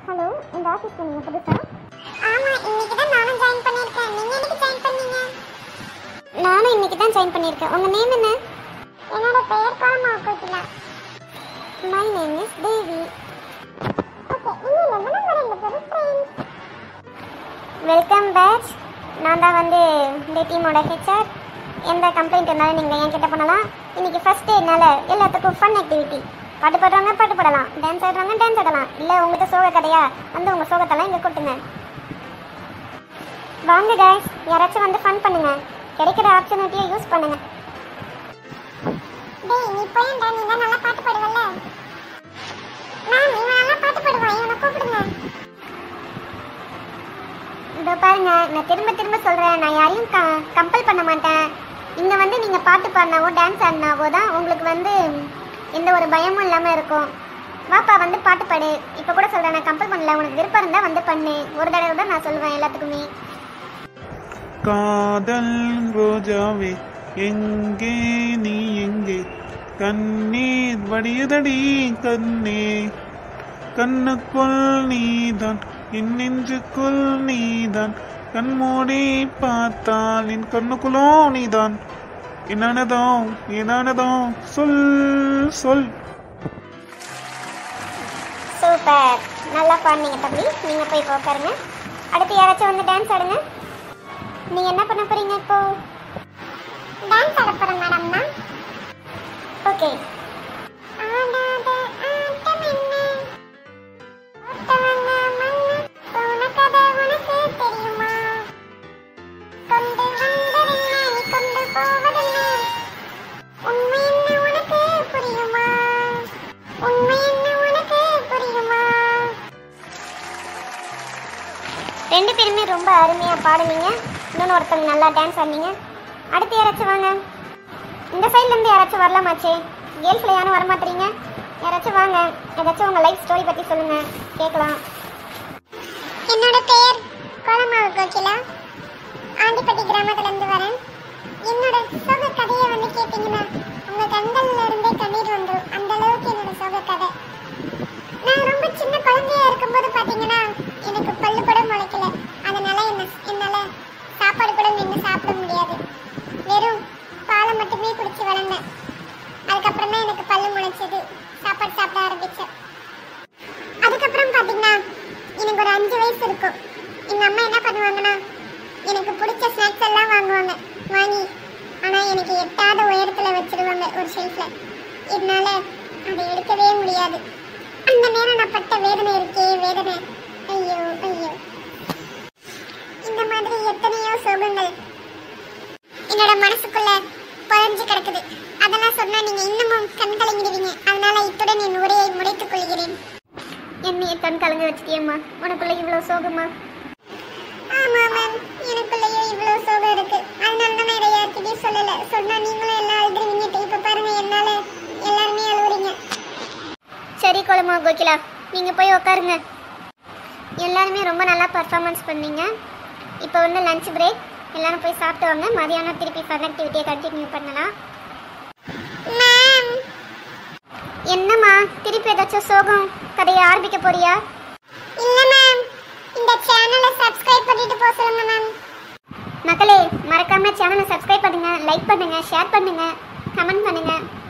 hello இந்த ஆஃபீஸ்க்கு நீங்கள் புதுசா ஆமாம் இன்னைக்கு தான் நானும் ஜாயின் பண்ணியிருக்கேன் நீங்கள் என்னைக்கு ஜாயின் பண்ணீங்க நானும் இன்னைக்கு தான் ஜாயின் பண்ணியிருக்கேன் உங்கள் நேம் என்ன என்னோட பெயர் கோலமா Kokila my name is Devi okay இன்னும் இல்லை நம்ம ரெண்டு பேரும் ஃப்ரெண்ட்ஸ் வெல்கம் பேட்ச் நான் தான் வந்து இந்த டீமோட ஹெச்ஆர் எந்த கம்ப்ளைண்ட் இருந்தாலும் நீங்கள் என்கிட்ட பண்ணலாம் இன்னைக்கு ஃபர்ஸ்ட் டேனால எல்லாத்துக்கும் ஃபன் ஆக்டிவிட்டி பாட்டு பாடுறவங்க பாட்டு பாடலாம் டான்ஸ் ஆடுறவங்க டான்ஸ் ஆடலாம் இல்லை உங்கள்கிட்ட சோக கதையா வந்து உங்கள் சோகத்தெல்லாம் இங்கே கொட்டுங்க வாங்க guys யாராச்சும் வந்து ஃபன் பண்ணுங்க கிடைக்கிற ஆப்பர்ச்சுனிட்டியை யூஸ் பண்ணுங்க டேய் நீ போயண்டா நீ தான் நல்லா பாட்டு பாடுவல்ல மேம் இவன் நல்லா பாட்டு பாடுவான் இவனை கூப்பிடுங்க இதோ பாருங்க நான் திரும்ப திரும்ப சொல்றேன் நான் யாரையும் கம்பல் பண்ண மாட்டேன் இங்க வந்து நீங்க பாட்டு பாடினாவோ டான்ஸ் ஆடினாவோ தான் உங்களுக்கு வந்து எந்த ஒரு பயமும் இல்லாம இருக்கும் வாப்பா வந்து பாட்டு பாடு இப்போ கூட சொல்றேன் நான் கம்பல் பண்ணல உனக்கு விருப்பம் இருந்தா வந்து பண்ணு ஒரு தடவை தான் நான் சொல்லுவேன் எல்லாத்துக்குமே காதல் ரோஜாவே எங்கே நீ எங்கே கண்ணீர் வடியதடி கண்ணே கண்ணுக்குள் நீதான் என் நெஞ்சுக்குள் நீதான் கண்மூடி பார்த்தால் என் கண்ணுக்குள்ளோ நீதான் என்னானதோ என்னானதோ சொல் சொல் சூப்பர் நல்லா பாடுனீங்க தம்பி நீங்க போய் இப்போ உட்காருங்க அடுத்து யாராச்சும் வந்து டான்ஸ் ஆடுங்க நீங்க என்ன பண்ண போறீங்க இப்போ டான்ஸ் ஆட போறேன் மேடம்னா ஓகே ஆடாத ஆட்டம் என்ன ஓட்டவங்க மண்ணு போன கதை உனக்கு தெரியுமா கொண்டு வந்ததென்ன நீ கொண்டு போவதென்ன உண்மை என்ன உனக்கு புரியுமா உண்மை என்ன உனக்கு புரியுமா ரெண்டு பேருமே ரொம்ப அருமையா பாடுனீங்க இன்னொன்று ஒருத்தங்க நல்லா டான்ஸ் ஆடினீங்க அடுத்து யாராச்சும் வாங்க இந்த சைட்ல இருந்து யாராச்சும் வரலாமாச்சே கேர்ள்ஸ்ல யாரும் வர மாட்டீங்க யாராச்சும் வாங்க ஏதாச்சும் உங்க லைஃப் ஸ்டோரி பத்தி சொல்லுங்க கேட்கலாம் என்னோட பெயர் கோலமாவு கோகிலா ஆண்டிப்பட்டி கிராமத்துல இருந்து வரேன் என்னோட சோக கதையை வந்து கேட்டீங்கன்னா உங்க கண்கள்ல இருந்தே கண்ணீர் வந்துடும் அந்த அளவுக்கு என்னோட சோக கதை நான் ரொம்ப சின்ன குழந்தையா இருக்கும்போது பாத்தீங்கன்னா எனக்கு பல்லு கூட முளைக்கல அதனால என்ன என்னால சாப்பாடு கூட நின்று சாப்பிட முடியாது வெறும் பாலை மட்டுமே குடிச்சு வளர்ந்தேன் அதுக்கப்புறம் தான் எனக்கு பல்லு முளைச்சது சாப்பாடு சாப்பிட ஆரம்பிச்சேன் அதுக்கப்புறம் பாத்தீங்கன்னா எனக்கு ஒரு அஞ்சு வயசு இருக்கும் எங்க அம்மா என்ன பண்ணுவாங்கன்னா எனக்கு பிடிச்ச ஸ்நாக்ஸ் எல்லாம் வாங்குவாங்க வாங்கி ஆனா எனக்கு எட்டாத உயரத்துல வச்சிருவாங்க ஒரு ஷெல்ஃப்ல இதனால அதை எடுக்கவே முடியாது அந்த நேரம் நான் பட்ட வேதனை இருக்கே வேதனை ஐயோ ஐயோ இந்த மாதிரி எத்தனையோ சோகங்கள் என்னோட மனசுக்குள்ள புழஞ்சு கிடக்குது அதெல்லாம் சொன்னா நீங்க இன்னமும் கண் கலங்கிடுவீங்க அதனால இத்துடன் என் உரையை முடித்துக் கொள்கிறேன் என்னைய கண் கலங்க வச்சிட்டியம்மா உனக்குள்ள இவ்வளவு சோகமா ஆமா மேம் எனக்குள்ளேயே இவ்வளவு சோகம் இருக்கு அதனால தான் நான் இதை யார்கிட்டயும் சொல்லல சொன்னா நீங்களும் எல்லாம் அழுதுருவீங்க இப்ப பாருங்க என்னால எல்லாருமே அழுவுறீங்க சரி கோலமா கோகிலா நீங்க போய் உட்காருங்க எல்லாருமே ரொம்ப நல்லா பர்ஃபார்மன்ஸ் பண்ணீங்க இப்போ வந்து லஞ்ச் பிரேக் எல்லாரும் போய் சாப்பிட்டு வாங்க மதியானம் திருப்பி ஃபன் ஆக்டிவிட்டியை கண்டினியூ பண்ணலாம் மேம் என்னம்மா திருப்பி ஏதாச்சும் சோகம் கதையை ஆரம்பிக்க போறியா இல்ல மேம் இந்த சேனலை சப்ஸ்கிரைப் பண்ணிட்டு போக சொல்லுங்க மேம் மக்களே மறக்காம சேனலை சப்ஸ்கிரைப் பண்ணுங்க லைக் பண்ணுங்க ஷேர் பண்ணுங்க கமெண்ட் பண்ணுங்க